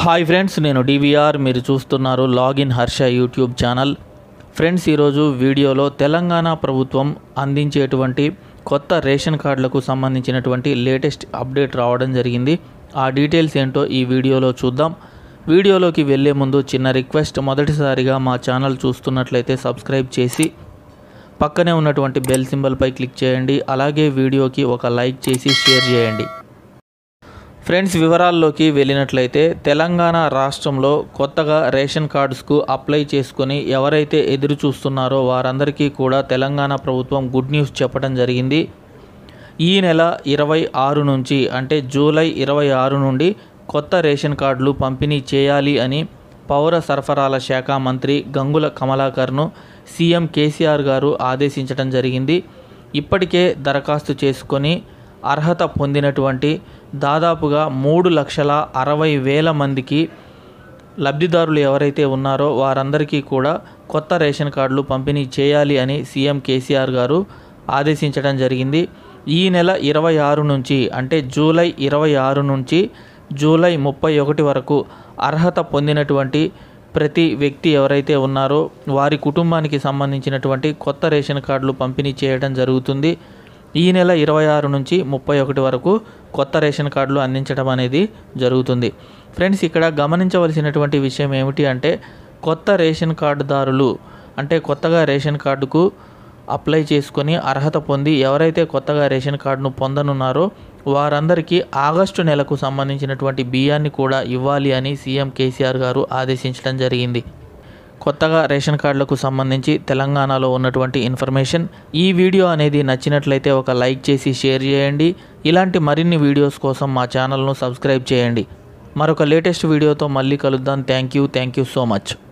hi friends నేను DVR మీరు చూస్తున్నారు login Harsha YouTube channel friends ఈరోజు వీడియోలో తెలంగాణ ప్రభుత్వం అందించేటువంటి కొత్త రేషన్ కార్డులకు సంబంధించినటువంటి లేటెస్ట్ అప్డేట్ రావడం జరిగింది ఆ డీటెయిల్స్ ఏంటో ఈ వీడియోలో చూద్దాం వీడియోలోకి వెళ్ళే ముందు చిన్న రిక్వెస్ట్ మొదటిసారిగా మా ఛానల్ చూస్తున్నట్లయితే సబ్స్క్రైబ్ చేసి పక్కనే ఉన్నటువంటి బెల్ సింబల్పై క్లిక్ చేయండి అలాగే వీడియోకి ఒక లైక్ చేసి షేర్ చేయండి ఫ్రెండ్స్ వివరాల్లోకి వెళ్ళినట్లయితే తెలంగాణ రాష్ట్రంలో కొత్తగా రేషన్ కార్డ్స్కు అప్లై చేసుకొని ఎవరైతే ఎదురు చూస్తున్నారో వారందరికీ కూడా తెలంగాణ ప్రభుత్వం గుడ్ న్యూస్ చెప్పడం జరిగింది ఈ నెల ఇరవై ఆరు నుంచి అంటే జూలై ఇరవై ఆరు నుండి కొత్త రేషన్ కార్డులు పంపిణీ చేయాలి అని పౌర సరఫరాల శాఖ మంత్రి గంగుల కమలాకర్ను సీఎం కేసీఆర్ గారు ఆదేశించడం జరిగింది ఇప్పటికే దరఖాస్తు చేసుకొని అర్హత పొందినటువంటి దాదాపుగా మూడు లక్షల అరవై వేల మందికి లబ్ధిదారులు ఎవరైతే ఉన్నారో వారందరికీ కూడా కొత్త రేషన్ కార్డులు పంపిణీ చేయాలి అని సీఎం కేసీఆర్ గారు ఆదేశించడం జరిగింది ఈ నెల ఇరవై ఆరు నుంచి అంటే జూలై ఇరవై ఆరు నుంచి జూలై ముప్పై ఒకటి వరకు అర్హత పొందినటువంటి ప్రతి వ్యక్తి ఎవరైతే ఉన్నారో వారి కుటుంబానికి సంబంధించినటువంటి కొత్త రేషన్ కార్డులు పంపిణీ చేయడం జరుగుతుంది ఈ నెల ఇరవై ఆరు నుంచి ముప్పై ఒకటి వరకు కొత్త రేషన్ కార్డులు అందించడం అనేది జరుగుతుంది ఫ్రెండ్స్ ఇక్కడ గమనించవలసినటువంటి విషయం ఏమిటి అంటే కొత్త రేషన్ కార్డుదారులు అంటే కొత్తగా రేషన్ కార్డుకు అప్లై చేసుకొని అర్హత పొంది ఎవరైతే కొత్తగా రేషన్ కార్డును పొందనున్నారో వారందరికీ ఆగస్టు నెలకు సంబంధించినటువంటి బియ్యాన్ని కూడా ఇవ్వాలి అని సీఎం కేసీఆర్ గారు ఆదేశించడం జరిగింది కొత్తగా రేషన్ కార్డులకు సంబంధించి తెలంగాణలో ఉన్నటువంటి ఇన్ఫర్మేషన్ ఈ వీడియో అనేది నచ్చినట్లయితే ఒక లైక్ చేసి షేర్ చేయండి ఇలాంటి మరిన్ని వీడియోస్ కోసం మా ఛానల్ను సబ్స్క్రైబ్ చేయండి మరొక లేటెస్ట్ వీడియోతో మళ్ళీ కలుద్దాం thank you thank you so much